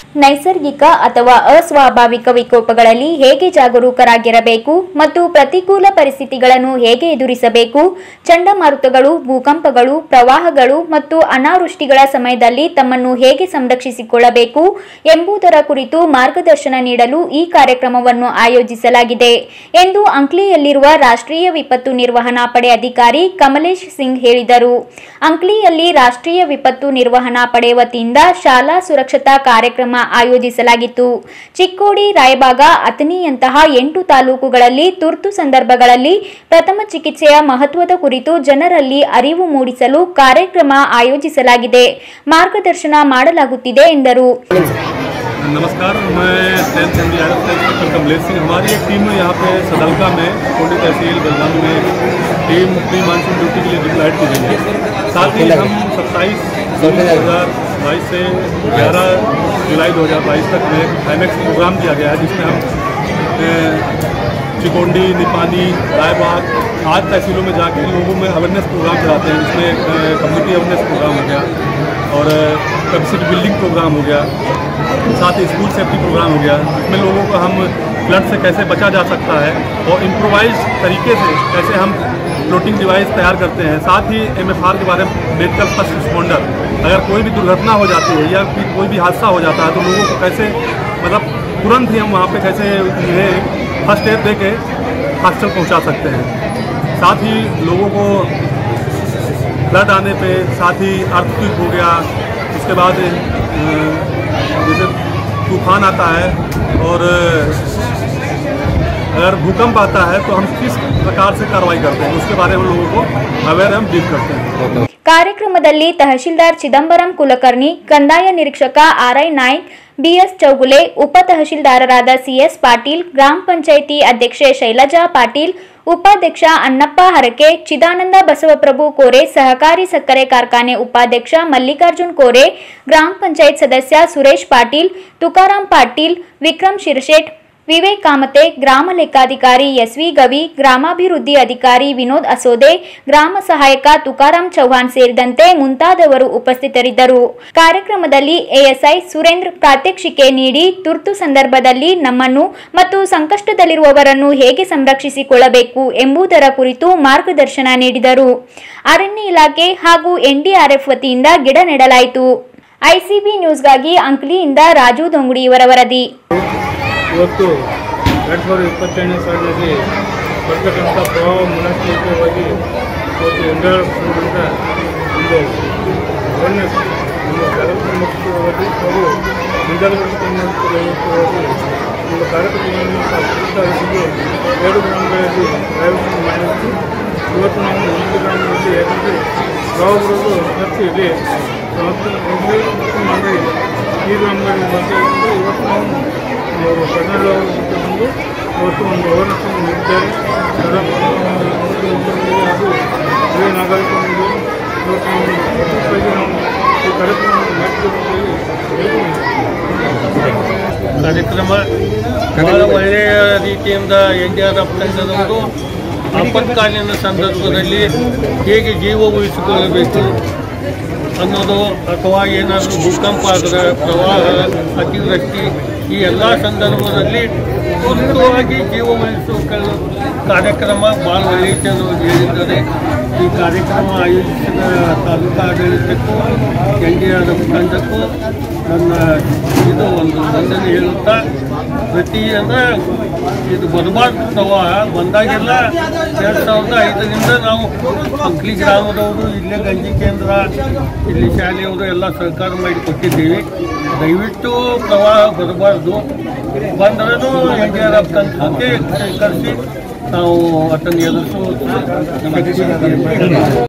ನೈಸರ್ಗಿಕ ಅಥವಾ ಅಸ್ವಾಭಾವಿಕ ವಿಕೋಪಗಳಲ್ಲಿ ಹೇಗೆ ಜಾಗರೂಕರಾಗಿರಬೇಕು ಮತ್ತು ಪ್ರತಿಕೂಲ ಪರಿಸ್ಥಿತಿಗಳನ್ನು ಹೇಗೆ ಎದುರಿಸಬೇಕು ಚಂಡಮಾರುತಗಳು ಭೂಕಂಪಗಳು ಪ್ರವಾಹಗಳು ಮತ್ತು ಅನಾವೃಷ್ಟಿಗಳ ಸಮಯದಲ್ಲಿ ತಮ್ಮನ್ನು ಹೇಗೆ ಸಂರಕ್ಷಿಸಿಕೊಳ್ಳಬೇಕು ಎಂಬುದರ ಕುರಿತು ಮಾರ್ಗದರ್ಶನ ನೀಡಲು ಈ ಕಾರ್ಯಕ್ರಮವನ್ನು ಆಯೋಜಿಸಲಾಗಿದೆ ಎಂದು ಅಂಕ್ಲಿಯಲ್ಲಿರುವ ರಾಷ್ಟ್ರೀಯ ವಿಪತ್ತು ನಿರ್ವಹಣಾ ಪಡೆ ಅಧಿಕಾರಿ ಕಮಲೇಶ್ ಸಿಂಗ್ ಹೇಳಿದರು ಅಂಕ್ಲಿಯಲ್ಲಿ ರಾಷ್ಟ್ರೀಯ ವಿಪತ್ತು ನಿರ್ವಹಣಾ ಪಡೆ ವತಿಯಿಂದ ಶಾಲಾ ಸುರಕ್ಷತಾ ಕಾರ್ಯಕ್ರಮ ಆಯೋಜಿಸಲಾಗಿತ್ತು ಚಿಕ್ಕೋಡಿ ರಾಯಬಾಗ ಅಥಣಿಯಂತಹ ಎಂಟು ತಾಲೂಕುಗಳಲ್ಲಿ ತುರ್ತು ಸಂದರ್ಭಗಳಲ್ಲಿ ಪ್ರಥಮ ಚಿಕಿತ್ಸೆಯ ಮಹತ್ವದ ಕುರಿತು ಜನರಲ್ಲಿ ಅರಿವು ಮೂಡಿಸಲು ಕಾರ್ಯಕ್ರಮ ಆಯೋಜಿಸಲಾಗಿದೆ ಮಾರ್ಗದರ್ಶನ ಮಾಡಲಾಗುತ್ತಿದೆ ಎಂದರು नमस्कार मैं tenth M D inspector Kamlesh Singh हमारी एक टीम यहाँ पे सदलका में कोटी तहसील बलराम में टीम प्री मानसून ड्यूटी के लिए डिप्लॉयड की गई है साथ ही हम सत्ताईस दो हज़ार बाईस से ग्यारह जुलाई दो हज़ार बाईस तक में टाइमेक्स प्रोग्राम किया गया है जिसमें हम अ, चिकोंडी निपानी रायबाग आठ तहसीलों में जाके लोगों में अवेयरनेस प्रोग्राम चलाते हैं जिसमें कम्युनिटी अवेयरनेस प्रोग्राम हो गया और कैपेसिटी बिल्डिंग प्रोग्राम हो गया साथ ही स्कूल सेफ्टी प्रोग्राम हो गया जिसमें लोगों को हम फ्लड से कैसे बचा जा सकता है और इम्प्रोवाइज तरीके से कैसे हम फ्लोटिंग डिवाइस तैयार करते हैं साथ ही एम के बारे में मेडिकल फर्स्ट रिस्पॉन्डर अगर कोई भी दुर्घटना हो जाती है या फिर कोई भी हादसा हो जाता है तो लोगों को कैसे मतलब तुरंत ही हम वहाँ पे कैसे उन्हें फर्स्ट एड दे के हॉस्टल पहुँचा सकते हैं साथ ही लोगों को फ्लड आने पे साथ ही अर्थक्विक हो गया उसके बाद अ, जैसे तूफान आता है और अगर भूकंप आता है तो हम किस प्रकार से कार्रवाई करते हैं उसके बारे में लोगों को अवेयर हम ब्रीफ करते हैं ಕಾರ್ಯಕ್ರಮದಲ್ಲಿ ತಹಶೀಲ್ದಾರ್ ಚಿದಂಬರಂ ಕುಲಕರ್ಣಿ ಕಂದಾಯ ನಿರೀಕ್ಷಕ ಆರ್ಐ ನಾಯ್ಕ್ ಬಿಎಸ್ ಚೌಗುಲೆ ಉಪ ತಹಶೀಲ್ದಾರರಾದ ಸಿಎಸ್ ಪಾಟೀಲ್ ಗ್ರಾಮ ಪಂಚಾಯಿತಿ ಅಧ್ಯಕ್ಷೆ ಶೈಲಜಾ ಪಾಟೀಲ್ ಉಪಾಧ್ಯಕ್ಷ ಅನ್ನಪ್ಪ ಹರಕೆ ಚಿದಾನಂದ ಬಸವಪ್ರಭು ಕೋರೆ ಸಹಕಾರಿ ಸಕ್ಕರೆ ಕಾರ್ಖಾನೆ ಉಪಾಧ್ಯಕ್ಷ ಮಲ್ಲಿಕಾರ್ಜುನ್ ಕೋರೆ ಗ್ರಾಮ ಪಂಚಾಯತ್ ಸದಸ್ಯ ಸುರೇಶ್ ಪಾಟೀಲ್ ತುಕಾರಾಂ ಪಾಟೀಲ್ ವಿಕ್ರಮ್ ಶಿರಶೇಟ್ ವಿವೇಕ್ ಕಾಮತೆ ಗ್ರಾಮ ಲೆಕ್ಕಾಧಿಕಾರಿ ಎಸ್ವಿ ಗವಿ ಗ್ರಾಮಾಭಿವೃದ್ಧಿ ಅಧಿಕಾರಿ ವಿನೋದ್ ಅಸೋದೆ ಗ್ರಾಮ ಸಹಾಯಕ ತುಕಾರಾಂ ಚೌಹಾಣ್ ಸೇರಿದಂತೆ ಮುಂತಾದವರು ಉಪಸ್ಥಿತರಿದ್ದರು ಕಾರ್ಯಕ್ರಮದಲ್ಲಿ ಎಎಸ್ಐ ಸುರೇಂದ್ರ ಪ್ರಾತ್ಯಕ್ಷಿಕೆ ನೀಡಿ ತುರ್ತು ಸಂದರ್ಭದಲ್ಲಿ ನಮ್ಮನ್ನು ಮತ್ತು ಸಂಕಷ್ಟದಲ್ಲಿರುವವರನ್ನು ಹೇಗೆ ಸಂರಕ್ಷಿಸಿಕೊಳ್ಳಬೇಕು ಎಂಬುದರ ಕುರಿತು ಮಾರ್ಗದರ್ಶನ ನೀಡಿದರು ಅರಣ್ಯ ಇಲಾಖೆ ಹಾಗೂ ಎನ್ಡಿಆರ್ಎಫ್ ವತಿಯಿಂದ ಗಿಡ ನೆಡಲಾಯಿತು ಐಸಿಬಿ ನ್ಯೂಸ್ಗಾಗಿ ಅಂಕ್ಲಿಯಿಂದ ರಾಜು ದೊಂಗುಡಿ ಇವರ ವರದಿ ಇವತ್ತು ಎರಡು ಸಾವಿರದ ಇಪ್ಪತ್ತೆರಡನೇ ಸಾಲಿನಲ್ಲಿ ಬರ್ತಕ್ಕಂಥ ಪ್ರವಾಹ ಮುನ್ನೆಚ್ಚರಿಕೆಯಾಗಿ ಇವತ್ತು ಎಂಡಾಳದಿಂದ ಒಂದು ಅವೇರ್ನೆಸ್ ನಮ್ಮ ಜಾಗೃತಿ ಮುಖ್ಯವಾಗಿ ಹಾಗೂ ಮುಂಜಾಗ್ರತೆ ಮುಖ್ಯವಾಗಿ ಒಂದು ಕಾರ್ಯಕ್ರಮವನ್ನು ಸಾಧಿಸಿದ್ದು ಎರಡು ಗ್ರಾಮಗಳಲ್ಲಿ ಆಯೋಜನೆ ಮಾಡಿದ್ದು ಇವತ್ತು ನಾವು ಒಂದು ಗ್ರಾಮದಲ್ಲಿ ಯಾಕಂದರೆ ಪ್ರವಾಹ ಬರೋದು ಹೆಚ್ಚು ಇದೆ ಮತ್ತು ಮಾಡಿ ಈ ಗ್ರಾಮಗಳಲ್ಲಿ ಬಂದು ಇವತ್ತು ನಾವು ಅವರು ಕನ್ನಡ ಬಂದು ಇವತ್ತು ಒಂದು ಅವೇರ್ನೆಸ್ ನೀಡಿದ್ದಾರೆ ಹಾಗೂ ಹಿರಿಯ ನಾಗರಿಕರಿಗೆ ಇವತ್ತು ನಾವು ಪ್ರತಿಯೊಬ್ಬರಿಗೆ ನಾವು ಈ ಕಾರ್ಯಕ್ರಮವನ್ನು ಮಾಡ್ತಿರುವುದಾಗಿ ಕಾರ್ಯಕ್ರಮ ಬಹಳ ಒಳ್ಳೆಯ ರೀತಿಯಿಂದ ಎನ್ ಡಿ ಆರ್ ಎಫ್ ತಂಡದವರು ಆಪತ್ಕಾಲೀನ ಸಂದರ್ಭದಲ್ಲಿ ಹೇಗೆ ಜೀವ ಉಳಿಸಿಕೊಳ್ಳಬೇಕು ಅನ್ನೋದು ಅಥವಾ ಏನಾದರೂ ಭೂಕಂಪ ಆದರೆ ಪ್ರವಾಹ ಅತಿವೃಷ್ಟಿ ಈ ಎಲ್ಲ ಸಂದರ್ಭದಲ್ಲಿ ತುರ್ತುವಾಗಿ ಜೀವ ಉಳಿಸುವ ಕಾರ್ಯಕ್ರಮ ಭಾಳ ಒಳ್ಳೆಯ ಹೇಳಿದ್ದಾರೆ ಈ ಕಾರ್ಯಕ್ರಮ ಆಯೋಜಿಸಿದ ತಾಲೂಕು ಆಡಳಿತಕ್ಕೂ ಎನ್ ಡಿ ಆರ್ ಎಫ್ ತಂಡಕ್ಕೂ ನನ್ನ ಇದು ಒಂದು ವಂದನೆ ಹೇಳುತ್ತಾ ಪ್ರತಿ ಅಂದರೆ ಇದು ಬರಬಾರ್ದು ಪ್ರವಾಹ ಬಂದಾಗೆಲ್ಲ ಎರಡು ಸಾವಿರದ ಐದರಿಂದ ನಾವು ಅಂಕ್ಲಿ ಗ್ರಾಮದವರು ಇಲ್ಲೇ ಗಂಜಿ ಕೇಂದ್ರ ಇಲ್ಲಿ ಶಾಲೆಯವರು ಎಲ್ಲ ಸಹಕಾರ ಮಾಡಿ ಕೊಟ್ಟಿದ್ದೀವಿ ದಯವಿಟ್ಟು ಪ್ರವಾಹ ಬರಬಾರ್ದು ಬಂದ್ರೂ ಎನ್ ಡಿ ಆರ್ ಎಫ್ ತಂತ್ರಕ್ಕೆ ಕರೆಸಿ ನಾವು ಅದನ್ನು ಎದುರಿಸುವ